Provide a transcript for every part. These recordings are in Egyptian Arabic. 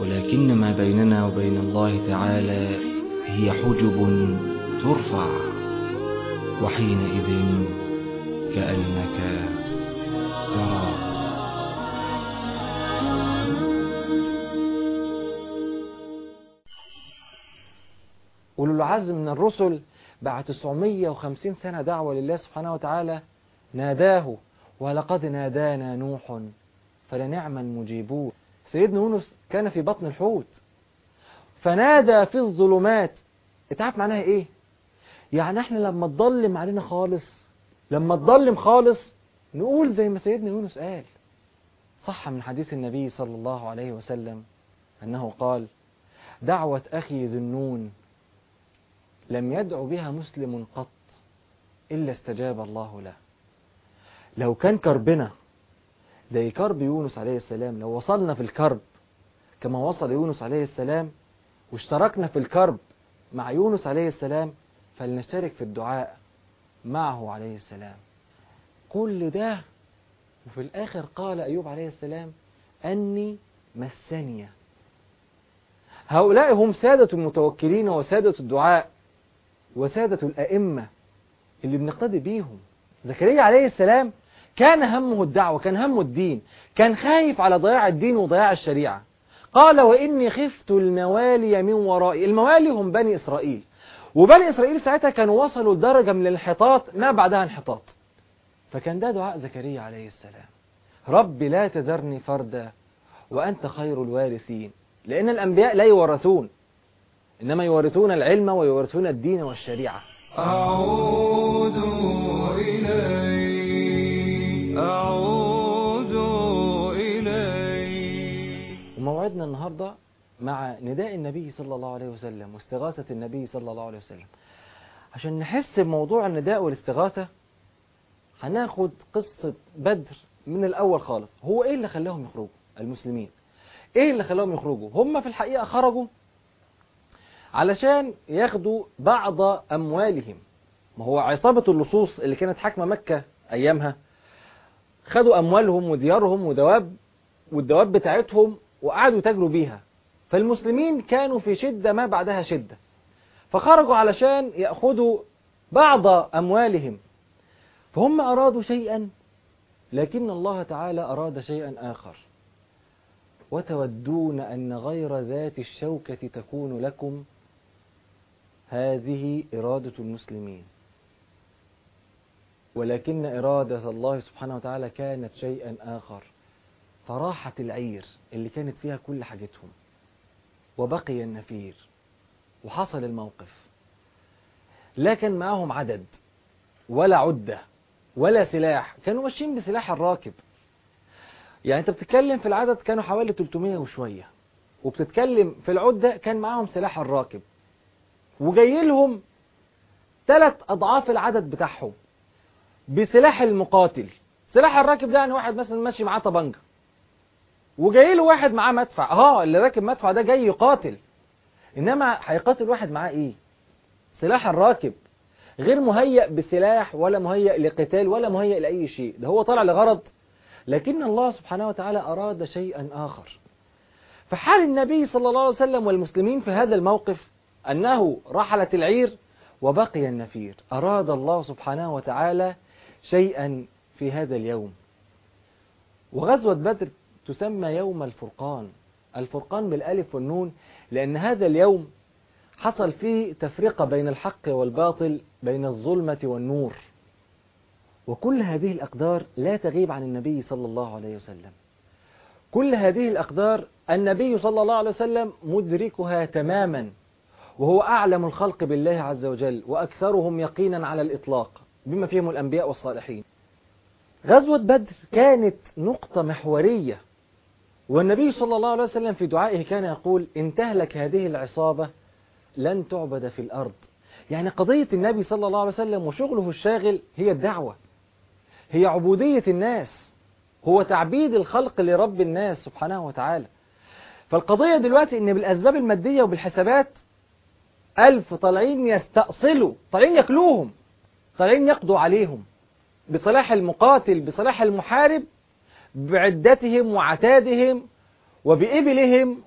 ولكن ما بيننا وبين الله تعالى هي حجب ترفع وحينئذ كأنك تراه أولو العزم من الرسل بعد 950 سنة دعوة لله سبحانه وتعالى ناداه ولقد نادانا نوح فلنعم المجيبون سيدنا يونس كان في بطن الحوت فنادى في الظلمات انت عارف معناها ايه يعني احنا لما تضلم علينا خالص لما تضلم خالص نقول زي ما سيدنا يونس قال صح من حديث النبي صلى الله عليه وسلم انه قال دعوة اخي ذي النون لم يدع بها مسلم قط إلا استجاب الله له لو كان كربنا زي كرب يونس عليه السلام لو وصلنا في الكرب كما وصل يونس عليه السلام واشتركنا في الكرب مع يونس عليه السلام فلنشترك في الدعاء معه عليه السلام كل ده وفي الآخر قال أيوب عليه السلام أني مسني هؤلاء هم سادة المتوكلين وسادة الدعاء وسادة الأئمة اللي بنقتدي بيهم زكريا عليه السلام كان همه الدعوة كان همه الدين كان خايف على ضياع الدين وضياع الشريعة قال وإني خفت الموالي من ورائي الموالي هم بني إسرائيل وبني إسرائيل ساعتها كانوا وصلوا لدرجة من الانحطاط ما بعدها انحطاط فكان ده دعاء زكريا عليه السلام رب لا تذرني فردا وأنت خير الوارثين لأن الأنبياء لا يورثون إنما يورثون العلم ويورثون الدين والشريعة أعود إلي أعود إلي وموعدنا النهاردة مع نداء النبي صلى الله عليه وسلم واستغاثة النبي صلى الله عليه وسلم عشان نحس بموضوع النداء والاستغاثة هناخد قصة بدر من الأول خالص هو إيه اللي خلاهم يخرجوا المسلمين إيه اللي خلاهم يخرجوا هم في الحقيقة خرجوا علشان ياخدوا بعض أموالهم ما هو عصابة اللصوص اللي كانت حاكمة مكة أيامها خدوا أموالهم وديارهم ودواب والدواب بتاعتهم وقعدوا يتاجروا بيها فالمسلمين كانوا في شدة ما بعدها شدة فخرجوا علشان يأخذوا بعض أموالهم فهم أرادوا شيئا لكن الله تعالى أراد شيئا آخر وتودون أن غير ذات الشوكة تكون لكم هذه إرادة المسلمين ولكن إرادة الله سبحانه وتعالى كانت شيئا آخر فراحت العير اللي كانت فيها كل حاجتهم وبقي النفير وحصل الموقف لا كان معهم عدد ولا عدة ولا سلاح كانوا ماشيين بسلاح الراكب يعني انت بتتكلم في العدد كانوا حوالي 300 وشوية وبتتكلم في العدة كان معاهم سلاح الراكب وجاي لهم ثلاث أضعاف العدد بتاعهم بسلاح المقاتل سلاح الراكب ده يعني واحد مثلا ماشي معاه طبنجة وجاي له واحد معاه مدفع اه اللي راكب مدفع ده جاي يقاتل انما هيقاتل واحد معاه ايه سلاح الراكب غير مهيأ بسلاح ولا مهيأ لقتال ولا مهيأ لأي شيء ده هو طالع لغرض لكن الله سبحانه وتعالى أراد شيئا آخر فحال النبي صلى الله عليه وسلم والمسلمين في هذا الموقف أنه رحلت العير وبقي النفير أراد الله سبحانه وتعالى شيئا في هذا اليوم وغزوة بدر تسمى يوم الفرقان الفرقان بالألف والنون لأن هذا اليوم حصل فيه تفرقة بين الحق والباطل بين الظلمة والنور وكل هذه الأقدار لا تغيب عن النبي صلى الله عليه وسلم كل هذه الأقدار النبي صلى الله عليه وسلم مدركها تماما وهو أعلم الخلق بالله عز وجل وأكثرهم يقينا على الإطلاق بما فيهم الأنبياء والصالحين غزوة بدر كانت نقطة محورية والنبي صلى الله عليه وسلم في دعائه كان يقول إن تهلك هذه العصابة لن تعبد في الأرض يعني قضية النبي صلى الله عليه وسلم وشغله الشاغل هي الدعوة هي عبودية الناس هو تعبيد الخلق لرب الناس سبحانه وتعالى فالقضية دلوقتي ان بالأسباب المادية وبالحسابات ألف طالعين يستأصلوا طالعين ياكلوهم طالعين يقضوا عليهم بصلاح المقاتل بصلاح المحارب بعدتهم وعتادهم وبإبلهم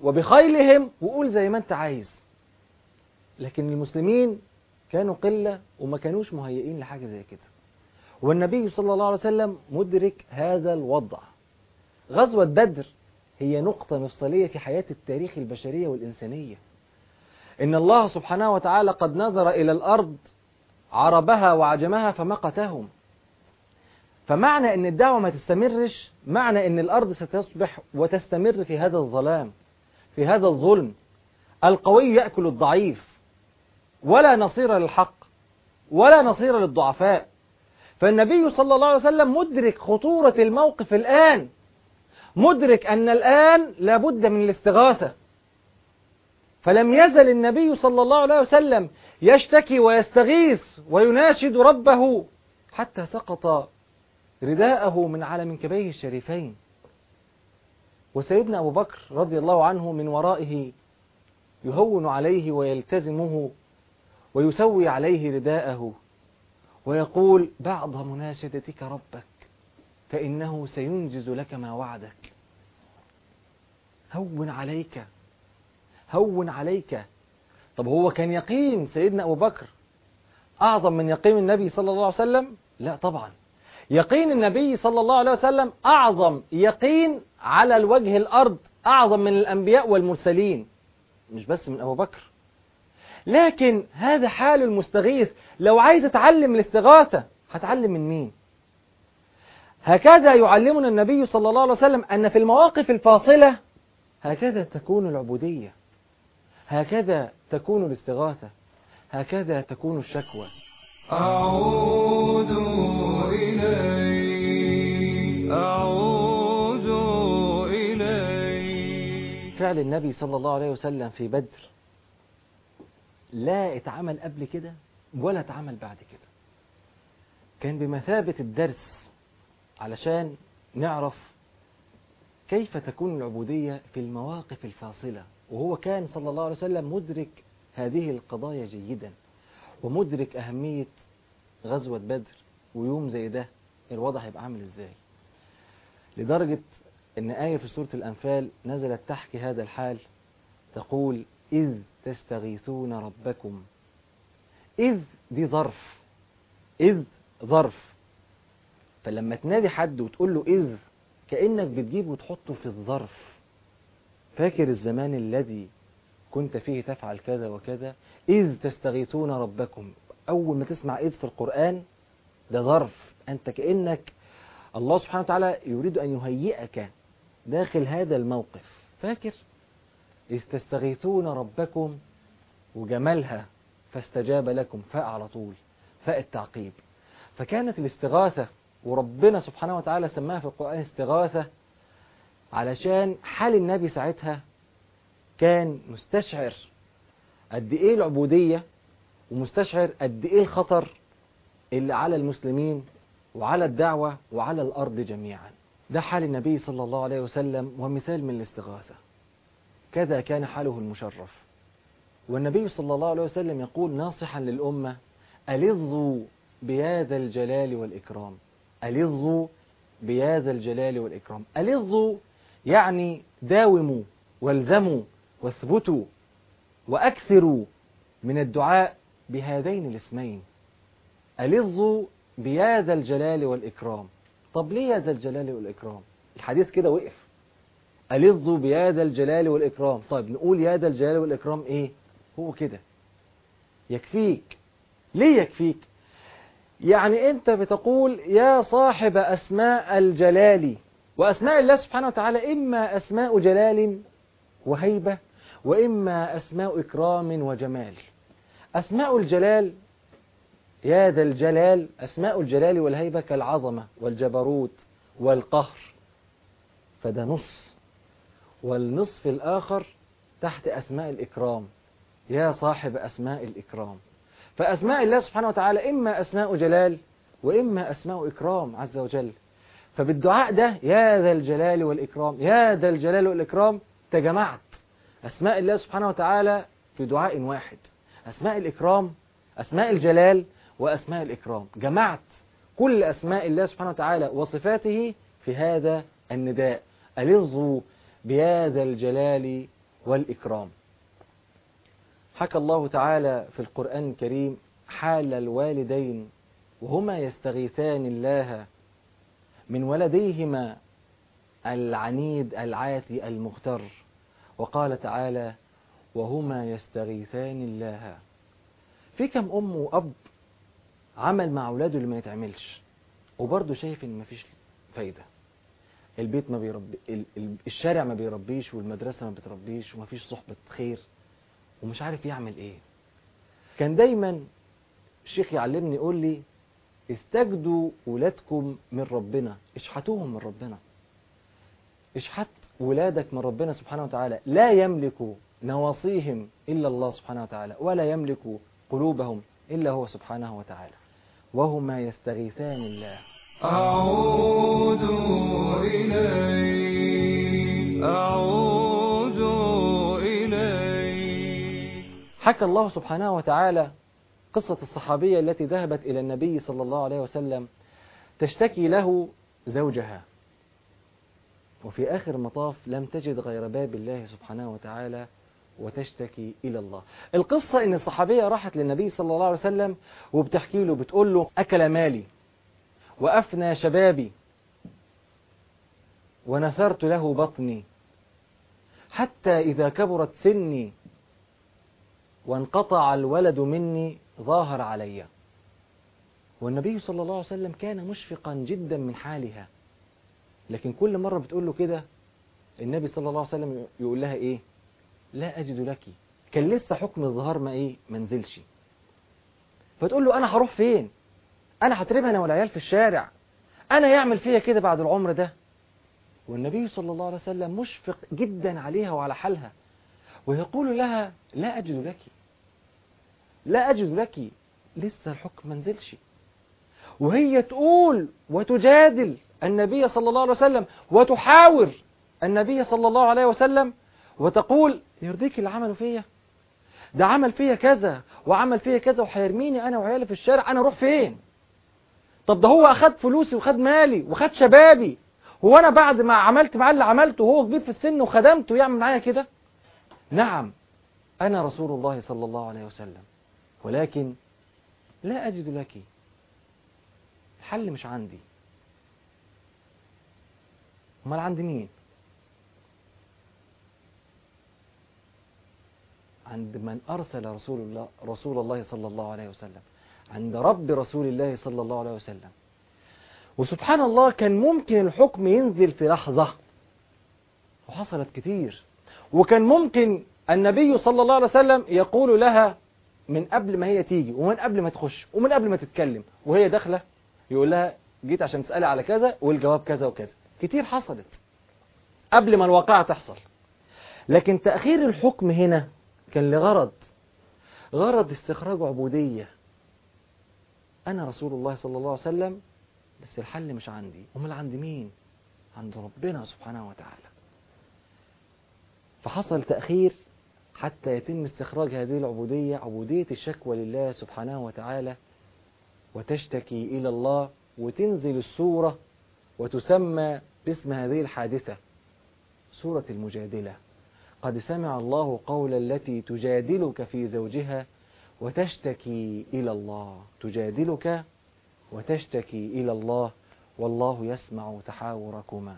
وبخيلهم وقول زي ما انت عايز لكن المسلمين كانوا قلة وما كانوش مهيئين لحاجة زي كده والنبي صلى الله عليه وسلم مدرك هذا الوضع غزوة بدر هي نقطة مفصلية في حياة التاريخ البشرية والإنسانية إن الله سبحانه وتعالى قد نظر إلى الأرض عربها وعجمها فمقتهم فمعنى ان الدعوة ما تستمرش معنى ان الارض ستصبح وتستمر في هذا الظلام في هذا الظلم القوي يأكل الضعيف ولا نصير للحق ولا نصير للضعفاء فالنبي صلى الله عليه وسلم مدرك خطورة الموقف الآن مدرك أن الآن لابد من الاستغاثة فلم يزل النبي صلى الله عليه وسلم يشتكي ويستغيث ويناشد ربه حتى سقط رداءه من على منكبيه الشريفين وسيدنا أبو بكر رضي الله عنه من ورائه يهون عليه ويلتزمه ويسوي عليه رداءه ويقول بعض مناشدتك ربك فإنه سينجز لك ما وعدك هون عليك هون عليك طب هو كان يقين سيدنا أبو بكر أعظم من يقين النبي صلى الله عليه وسلم لا طبعا يقين النبي صلى الله عليه وسلم أعظم يقين على الوجه الأرض أعظم من الأنبياء والمرسلين مش بس من أبو بكر لكن هذا حال المستغيث لو عايز أتعلم الاستغاثة هتعلم من مين هكذا يعلمنا النبي صلى الله عليه وسلم أن في المواقف الفاصلة هكذا تكون العبودية هكذا تكون الاستغاثة هكذا تكون الشكوى أعود إليك أعود إليك فعل النبي صلى الله عليه وسلم في بدر لا اتعمل قبل كده ولا اتعمل بعد كده كان بمثابة الدرس علشان نعرف كيف تكون العبودية في المواقف الفاصلة وهو كان صلى الله عليه وسلم مدرك هذه القضايا جيدا ومدرك أهمية غزوة بدر ويوم زي ده الوضع هيبقى عامل ازاي لدرجة ان آية في سورة الأنفال نزلت تحكي هذا الحال تقول إذ تستغيثون ربكم إذ دي ظرف إذ ظرف فلما تنادي حد وتقول له إذ كأنك بتجيبه وتحطه في الظرف فاكر الزمان الذي كنت فيه تفعل كذا وكذا إذ تستغيثون ربكم أول ما تسمع إذ في القرآن ده ظرف أنت كأنك الله سبحانه وتعالى يريد أن يهيئك داخل هذا الموقف فاكر إذ تستغيثون ربكم وجمالها فاستجاب لكم فاء على طول فاء التعقيب فكانت الاستغاثة وربنا سبحانه وتعالى سماها في القرآن استغاثة علشان حال النبي ساعتها كان مستشعر قد ايه العبودية ومستشعر قد ايه الخطر اللي على المسلمين وعلى الدعوة وعلى الأرض جميعا ده حال النبي صلى الله عليه وسلم ومثال من الاستغاثة كذا كان حاله المشرف والنبي صلى الله عليه وسلم يقول ناصحا للأمة ألظوا بهذا الجلال والإكرام ألظوا بهذا الجلال والإكرام ألظوا يعني داوموا والزموا واثبتوا وأكثروا من الدعاء بهذين الاسمين ألظوا بهذا الجلال والإكرام طب ليه هذا الجلال والإكرام الحديث كده وقف ألظوا بهذا الجلال والإكرام طيب نقول هذا الجلال والإكرام إيه هو كده يكفيك ليه يكفيك يعني أنت بتقول يا صاحب أسماء الجلال وأسماء الله سبحانه وتعالى إما أسماء جلال وهيبة وإما أسماء إكرام وجمال أسماء الجلال يا ذا الجلال أسماء الجلال والهيبة كالعظمة والجبروت والقهر فده نص والنصف الآخر تحت أسماء الإكرام يا صاحب أسماء الإكرام فأسماء الله سبحانه وتعالى إما أسماء جلال وإما أسماء إكرام عز وجل فبالدعاء ده يا ذا الجلال والإكرام يا ذا الجلال والإكرام تجمعت أسماء الله سبحانه وتعالى في دعاء واحد أسماء الإكرام أسماء الجلال وأسماء الإكرام جمعت كل أسماء الله سبحانه وتعالى وصفاته في هذا النداء ألظوا بهذا الجلال والإكرام حكى الله تعالى في القرآن الكريم حال الوالدين وهما يستغيثان الله من ولديهما العنيد العاتي المغتر وقال تعالى وهما يستغيثان الله في كم أم وأب عمل مع أولاده اللي ما يتعملش وبرضه شايف إن مفيش فايدة البيت ما بيربي ال- ال- الشارع ما بيربيش والمدرسة ما بتربيش ومفيش صحبة خير ومش عارف يعمل ايه كان دايما الشيخ يعلمني يقول لي استجدوا ولادكم من ربنا اشحتوهم من ربنا اشحت ولادك من ربنا سبحانه وتعالى لا يملك نواصيهم إلا الله سبحانه وتعالى ولا يملك قلوبهم إلا هو سبحانه وتعالى وهما يستغيثان الله أعود إليك أعود إليك حكى الله سبحانه وتعالى قصة الصحابية التي ذهبت إلى النبي صلى الله عليه وسلم تشتكي له زوجها وفي آخر المطاف لم تجد غير باب الله سبحانه وتعالى وتشتكي إلى الله القصة إن الصحابية راحت للنبي صلى الله عليه وسلم وبتحكي له بتقول له أكل مالي وأفنى شبابي ونثرت له بطني حتى إذا كبرت سني وانقطع الولد مني ظاهر علي والنبي صلى الله عليه وسلم كان مشفقا جدا من حالها لكن كل مرة بتقول له كده النبي صلى الله عليه وسلم يقول لها ايه لا اجد لك كان لسه حكم الظهار ما ايه ما نزلش فتقول له انا هروح فين انا هترمي انا والعيال في الشارع انا يعمل فيا كده بعد العمر ده والنبي صلى الله عليه وسلم مشفق جدا عليها وعلى حالها ويقول لها لا أجد لك لا أجد لك لسه الحكم ما نزلش وهي تقول وتجادل النبي صلى الله عليه وسلم وتحاور النبي صلى الله عليه وسلم وتقول يرضيك اللي عمله فيا ده عمل فيا كذا وعمل فيا كذا وهيرميني انا وعيالي في الشارع انا اروح فين طب ده هو اخد فلوسي وخد مالي وخد شبابي هو انا بعد ما عملت معاه اللي عملته وهو كبير في السن وخدمته يعمل معايا كده نعم أنا رسول الله صلى الله عليه وسلم ولكن لا أجد لك الحل مش عندي امال عند مين عند من أرسل رسول الله رسول الله صلى الله عليه وسلم عند رب رسول الله صلى الله عليه وسلم وسبحان الله كان ممكن الحكم ينزل في لحظة وحصلت كتير وكان ممكن النبي صلى الله عليه وسلم يقول لها من قبل ما هي تيجي ومن قبل ما تخش ومن قبل ما تتكلم وهي داخله يقول لها جيت عشان تسألي على كذا والجواب كذا وكذا كتير حصلت قبل ما الواقعة تحصل لكن تأخير الحكم هنا كان لغرض غرض استخراج عبودية أنا رسول الله صلى الله عليه وسلم بس الحل مش عندي امال عند مين عند ربنا سبحانه وتعالى فحصل تأخير حتى يتم استخراج هذه العبودية عبودية الشكوى لله سبحانه وتعالى وتشتكي إلى الله وتنزل السورة وتسمى باسم هذه الحادثة سورة المجادلة قد سمع الله قول التي تجادلك في زوجها وتشتكي إلى الله تجادلك وتشتكي إلى الله والله يسمع تحاوركما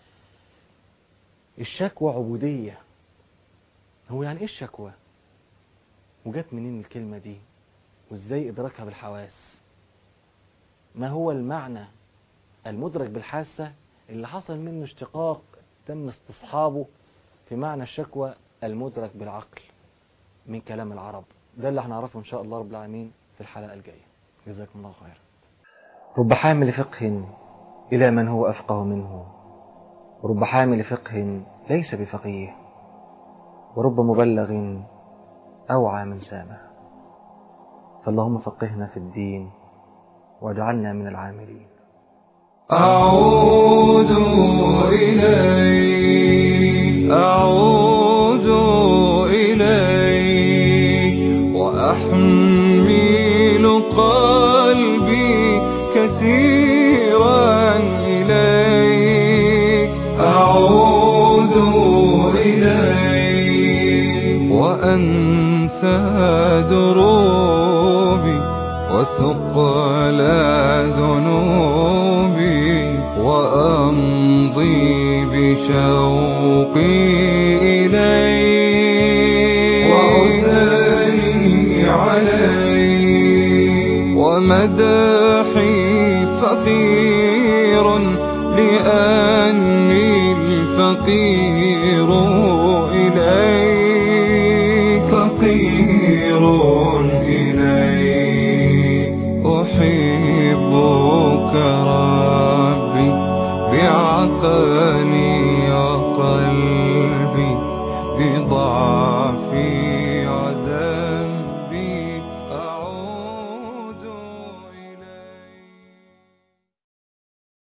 الشكوى عبودية هو يعني ايه الشكوى وجت منين الكلمة دي وازاي ادراكها بالحواس ما هو المعنى المدرك بالحاسة اللي حصل منه اشتقاق تم استصحابه في معنى الشكوى المدرك بالعقل من كلام العرب ده اللي هنعرفه ان شاء الله رب العالمين في الحلقة الجاية جزاكم الله خيرا رب حامل فقه إلى من هو أفقه منه ورب حامل فقه ليس بفقيه ورب مبلغ أوعى من سامع فاللهم فقهنا في الدين واجعلنا من العاملين أعود إليك أعود إليك وأحمل قلبي كثيرا إليك أعود إليك وأنسى دروبي وثقل ذنوبي وأمضي بشوقي إليك وأثني عليك ومدحي فقير لأني الفقير إليك فقير